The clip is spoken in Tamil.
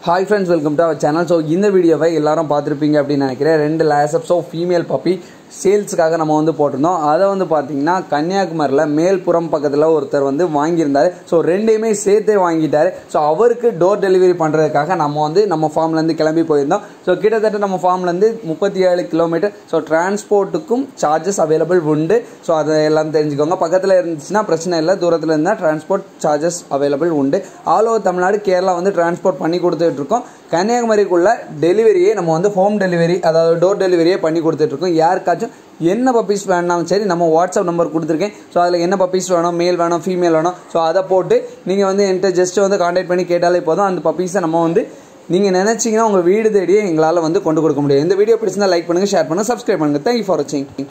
hi friends welcome to our channel so இந்த வீடியோவை எல்லாரும் பார்த்துருப்பீங்க அப்படின்னு நினைக்கிறேன் ரெண்டு லேசப்ஸோ ஃபீமேல் பப்பி சேல்ஸுக்காக நம்ம வந்து போட்டிருந்தோம் அதை வந்து பார்த்தீங்கன்னா கன்னியாகுமரியில் மேல்புறம் பக்கத்தில் ஒருத்தர் வந்து வாங்கியிருந்தார் ஸோ ரெண்டையுமே சேர்த்தே வாங்கிட்டார் ஸோ அவருக்கு டோர் டெலிவரி பண்ணுறதுக்காக நம்ம வந்து நம்ம ஃபார்ம்லேருந்து கிளம்பி போயிருந்தோம் ஸோ கிட்டத்தட்ட நம்ம ஃபார்ம்லேருந்து முப்பத்தி ஏழு கிலோமீட்டர் ஸோ டிரான்ஸ்போர்ட்டுக்கும் சார்ஜஸ் அவைலபிள் உண்டு ஸோ அதை எல்லாம் தெரிஞ்சுக்கோங்க பக்கத்தில் இருந்துச்சுன்னா பிரச்சனை இல்லை தூரத்தில் இருந்தால் டிரான்ஸ்போர்ட் சார்ஜஸ் அவைலபிள் உண்டு ஆல் ஓவர் தமிழ்நாடு கேரளா வந்து டிரான்ஸ்போர்ட் பண்ணி கொடுத்துட்டு இருக்கோம் கன்னியாகுமரிக்குள்ள டெலிவரியே நம்ம வந்து ஹோம் டெலிவரி அதாவது டோர் டெலிவரியே பண்ணி கொடுத்துட்ருக்கோம் யாருக்காச்சும் என்ன பப்பீஸ் வேணாலும் சரி நம்ம வாட்ஸ்அப் நம்பர் கொடுத்துருக்கேன் ஸோ அதில் என்ன பப்பீஸ் வேணும் மேல் வேணும் ஃபீமேல் வேணும் ஸோ அதை போட்டு நீங்கள் வந்து என்கிட்ட ஜஸ்ட் வந்து காண்டாக்ட் பண்ணி கேட்டாலே போதும் அந்த பப்பீஸை நம்ம வந்து நீங்கள் நினச்சிங்கன்னா உங்கள் வீடு தேடியே எங்களால் வந்து கொண்டு கொடுக்க முடியும் இந்த வீடியோ பிடிச்சிருந்தா லைக் பண்ணுங்கள் ஷேர் பண்ணுங்கள் சப்ஸ்கிரைப் பண்ணுங்கள் தேங்க்யூ ஃபார் வாட்சிங்